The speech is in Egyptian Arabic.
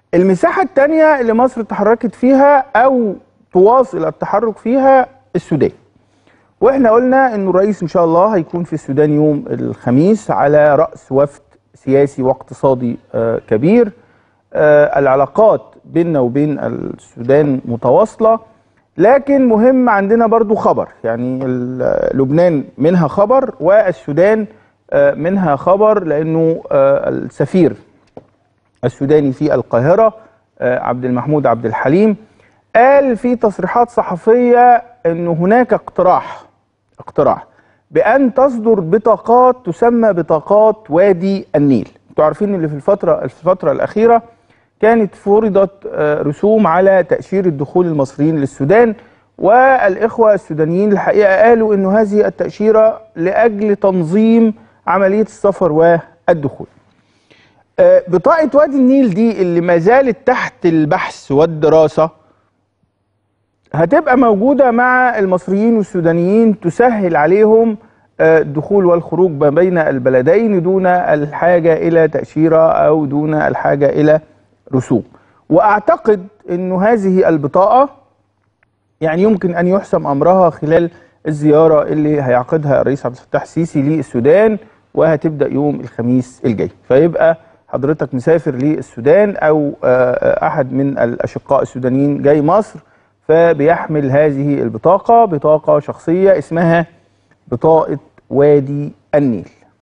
المساحة الثانية اللي مصر تحركت فيها أو تواصل التحرك فيها السودان واحنا قلنا انه الرئيس ان شاء الله هيكون في السودان يوم الخميس على رأس وفد سياسي واقتصادي آه، كبير آه، العلاقات بيننا وبين السودان متواصلة لكن مهم عندنا برضو خبر يعني ال- لبنان منها خبر والسودان آه، منها خبر لأنه آه، السفير السوداني في القاهرة آه، عبد المحمود عبد الحليم قال في تصريحات صحفية أنه هناك اقتراح اقتراح بأن تصدر بطاقات تسمى بطاقات وادي النيل انتوا عارفين اللي في الفترة في الفترة الأخيرة كانت فرضت آه، رسوم على تأشيرة دخول المصريين للسودان والإخوة السودانيين الحقيقة قالوا أنه هذه التأشيرة لأجل تنظيم عملية السفر والدخول آه، بطاقة وادي النيل دي اللي ما زالت تحت البحث والدراسة هتبقى موجودة مع المصريين والسودانيين تسهل عليهم آه، الدخول والخروج ما بين البلدين دون الحاجة إلى تأشيرة أو دون الحاجة إلى رسوم وأعتقد أنه هذه البطاقة يعني يمكن أن يحسم أمرها خلال الزيارة اللي هيعقدها الرئيس عبد الفتاح السيسي للسودان وهتبدأ يوم الخميس الجاي فيبقى حضرتك مسافر للسودان أو آه، آه، أحد من الأشقاء السودانيين جاي مصر فبيحمل هذه البطاقة بطاقة شخصية اسمها بطاقة وادي النيل